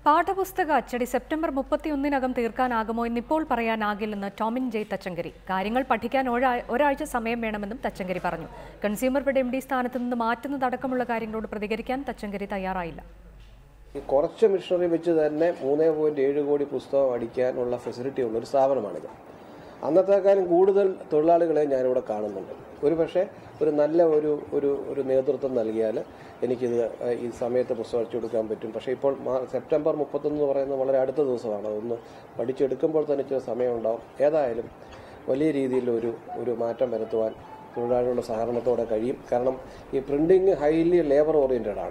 പാഠപുസ്തക അച്ചടി സെപ്റ്റംബർ മുപ്പത്തിയൊന്നിനകം തീർക്കാനാകുമോ എന്നിപ്പോൾ പറയാനാകില്ലെന്ന് ടോമിൻ ജെ തച്ചങ്കരി കാര്യങ്ങൾ പഠിക്കാൻ ഒരാ- ഒരാഴ്ച സമയം വേണമെന്നും തച്ചങ്കരി പറഞ്ഞു കൺസ്യൂമർ ഫെഡ് എം ഡി സ്ഥാനത്ത് നിന്ന് മാറ്റുന്നതടക്കമുള്ള കാര്യങ്ങളോട് പ്രതികരിക്കാൻ തച്ചങ്കരി തയ്യാറായില്ല ഈ കുറച്ച് മിഷണറി വെച്ച് തന്നെ മൂന്നേ പോയിന്റ് ഏഴ് കോടി പുസ്തകം അടിക്കാനുള്ള ഫെസിലിറ്റി ഉള്ള ഒരു സ്ഥാപനമാണിത് അന്നത്തെക്കാളും കൂടുതൽ തൊഴിലാളികളെ ഞാനിവിടെ കാണുന്നുണ്ട് ഒരു പക്ഷേ ഒരു നല്ല ഒരു ഒരു ഒരു നേതൃത്വം നൽകിയാൽ എനിക്കിത് ഏഹ്, ഈ സമയത്ത് പുസ്തകം അടിച്ചു കൊടുക്കാൻ പറ്റും പക്ഷേ ഇപ്പോൾ മാ- സെപ്റ്റംബർ മുപ്പത്തൊന്ന് എന്ന് പറയുന്നത് വളരെ അടുത്ത ദിവസമാണ് അതൊന്ന് പഠിച്ചെടുക്കുമ്പോൾ തന്നെ ഇച്ചിരി സമയമുണ്ടാവും ഏതായാലും വലിയ രീതിയിൽ ഒരു ഒരു മാറ്റം വരുത്തുവാൻ തൊഴിലാളികളുടെ സഹകരണത്തോടെ കഴിയും കാരണം ഈ പ്രിന്റിംഗ് ഹൈലി ലേബർ ഓറിയന്റഡ് ആണ്